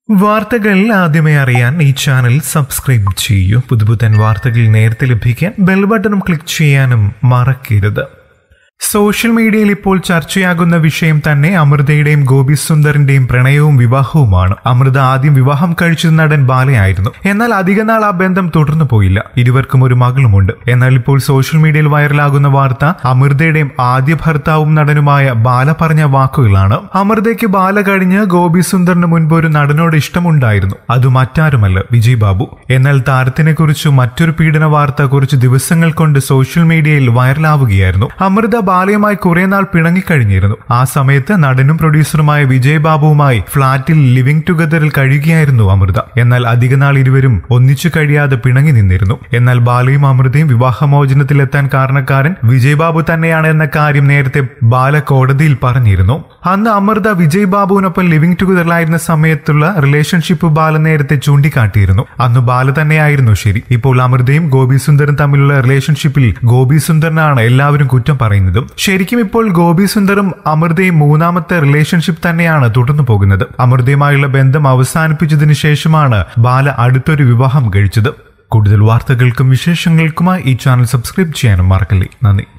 വാർത്തകൾ ആദ്യമേ അറിയാൻ ഈ ചാനൽ സബ്സ്ക്രൈബ് ചെയ്യൂ പുതുപുത്തൻ വാർത്തകൾ നേരത്തെ ലഭിക്കാൻ ബെൽ ബട്ടണും ക്ലിക്ക് ചെയ്യാനും മറക്കരുത് സോഷ്യൽ മീഡിയയിൽ ഇപ്പോൾ ചർച്ചയാകുന്ന വിഷയം തന്നെ അമൃതയുടെയും ഗോപി സുന്ദറിന്റെയും പ്രണയവും വിവാഹവുമാണ് അമൃത ആദ്യം വിവാഹം കഴിച്ചത് നടൻ ബാലയായിരുന്നു എന്നാൽ അധികനാൾ ആ ബന്ധം തുടർന്നു പോയില്ല ഇരുവർക്കും ഒരു മകളുമുണ്ട് എന്നാൽ ഇപ്പോൾ സോഷ്യൽ മീഡിയയിൽ വൈറലാകുന്ന വാർത്ത അമൃതയുടെയും ആദ്യ ഭർത്താവും നടനുമായ ബാല പറഞ്ഞ വാക്കുകളാണ് അമൃതയ്ക്ക് ബാല കഴിഞ്ഞ് ഗോപി സുന്ദറിന് മുൻപ് ഒരു നടനോട് ഇഷ്ടമുണ്ടായിരുന്നു അത് മറ്റാരുമല്ല വിജയ് ബാബു എന്നാൽ താരത്തിനെ കുറിച്ച് മറ്റൊരു പീഡന വാർത്ത കുറച്ച് ദിവസങ്ങൾ കൊണ്ട് സോഷ്യൽ മീഡിയയിൽ വൈറലാവുകയായിരുന്നു അമൃത ബാലയുമായി കുറെ നാൾ പിണങ്ങിക്കഴിഞ്ഞിരുന്നു ആ സമയത്ത് നടനും പ്രൊഡ്യൂസറുമായ വിജയ് ബാബുവുമായി ഫ്ളാറ്റിൽ ലിവിംഗ് ടുഗദറിൽ കഴിയുകയായിരുന്നു അമൃത എന്നാൽ അധികനാൾ ഇരുവരും ഒന്നിച്ചു കഴിയാതെ പിണങ്ങി നിന്നിരുന്നു എന്നാൽ ബാലയും അമൃതയും വിവാഹമോചനത്തിലെത്താൻ കാരണക്കാരൻ വിജയ് ബാബു തന്നെയാണ് എന്ന കാര്യം നേരത്തെ ബാല കോടതിയിൽ പറഞ്ഞിരുന്നു അന്ന് അമൃത വിജയ് ബാബുവിനൊപ്പം ലിവിംഗ് ടുഗദറിലായിരുന്ന സമയത്തുള്ള റിലേഷൻഷിപ്പ് ബാല നേരത്തെ ചൂണ്ടിക്കാട്ടിയിരുന്നു അന്ന് ബാല തന്നെയായിരുന്നു ശരി ഇപ്പോൾ അമൃതയും ഗോപി സുന്ദറും തമ്മിലുള്ള റിലേഷൻഷിപ്പിൽ ഗോപി സുന്ദറിനാണ് എല്ലാവരും കുറ്റം പറയുന്നതും ശരിക്കും ഇപ്പോൾ ഗോപി സുന്ദറും അമൃതയും മൂന്നാമത്തെ റിലേഷൻഷിപ്പ് തന്നെയാണ് തുടർന്നു പോകുന്നത് അമൃതയുമായുള്ള ബന്ധം അവസാനിപ്പിച്ചതിന് ശേഷമാണ് ബാല അടുത്തൊരു വിവാഹം കഴിച്ചത് കൂടുതൽ വാർത്തകൾക്കും വിശേഷങ്ങൾക്കുമായി ഈ ചാനൽ സബ്സ്ക്രൈബ് ചെയ്യാനും മറക്കല്ലേ നന്ദി